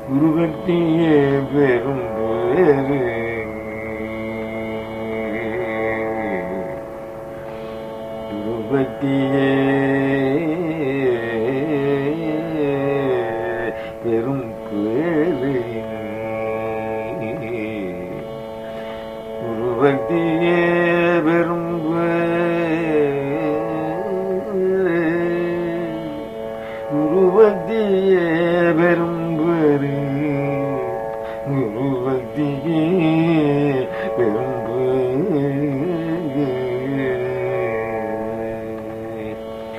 குருபக்தியே பெரும் பேரு குருபக்தியே பெரும் பேரு குருபக்தியே பெரும் பேரு குருபக்தியே பெரும் பேரு குருபக்தியே பெரும் பேரு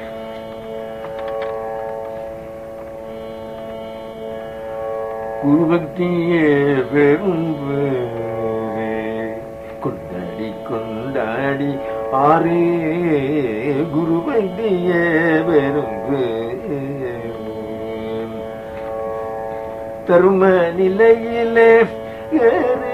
குருபக்தியே பெரும் பேரே கொண்டாடி கொண்டாடி ஆரே குருபக்தியே பெரும் பேரே. தரும நிலையிலே ஏறு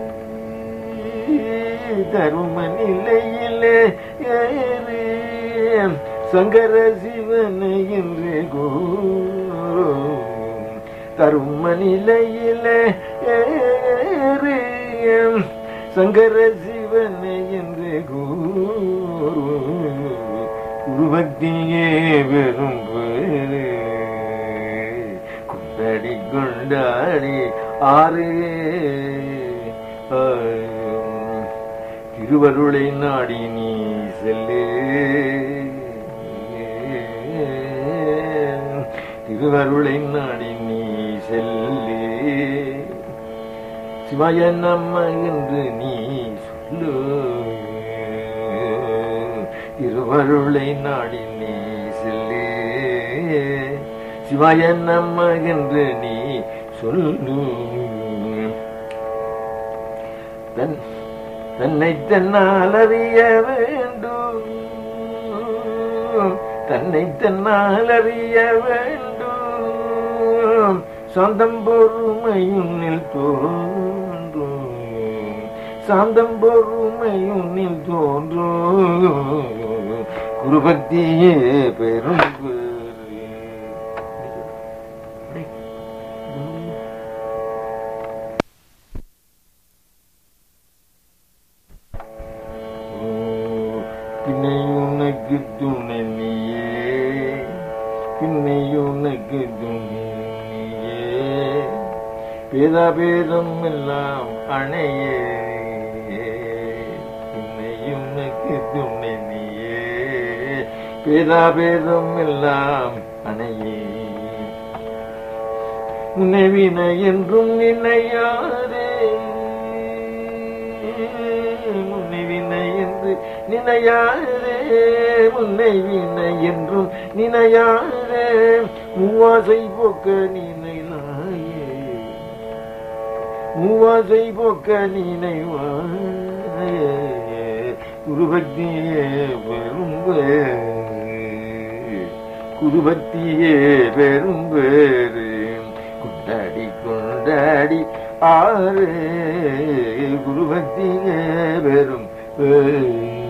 தரும நிலையிலே ஏறு சங்கர சிவனை என்று கூறு தரும நிலையிலே ஏறு சங்கர சிவனை என்று கூறு குருபக்தியே பெரும் பேரு கொண்டாடி கொண்டாடி ஆறு ஆம், திருவருளை நாடி நீ செல்லே திருவருளை நாடி நீ செல்லே சிவாய நம்ம என்று நீ சொல்லு திருவருளை நாடி நீ செல்லே சிவாய நம்ம என்று நீ சொல்லு தன் தன்னை தன்னால் அறிய வேண்டும் தன்னை தன்னால் அறிய வேண்டும் சொந்தம் பொறுமையுன்னில் தோன்றும் சாந்தம் பொறுமையுன்னில் தோன்றும் குருபக்தியே பெரும் பேரு. பின்னை உனக்கு துணை நீயே பின்னை உனக்கு துணை நீயே பேதா பேதம் எல்லாம் அணையே பின்னை உனக்கு துணை நீயே பேதா பேதம் எல்லாம் அணையே உன்னை வினை என்றும் நினையாதே முன்னை வினை என்று நினையாதே முன்னை வினை என்றும் நினையாதே மூவாசை போக்க நினைலாயே மூவாசை போக்க நினைவாயே குருபக்தியே பெரும் பேரு குருபக்தியே பெரும் பேரு கொண்டாடி கொண்டாடி ஆறு குருபக்தியே பெரும் பேரு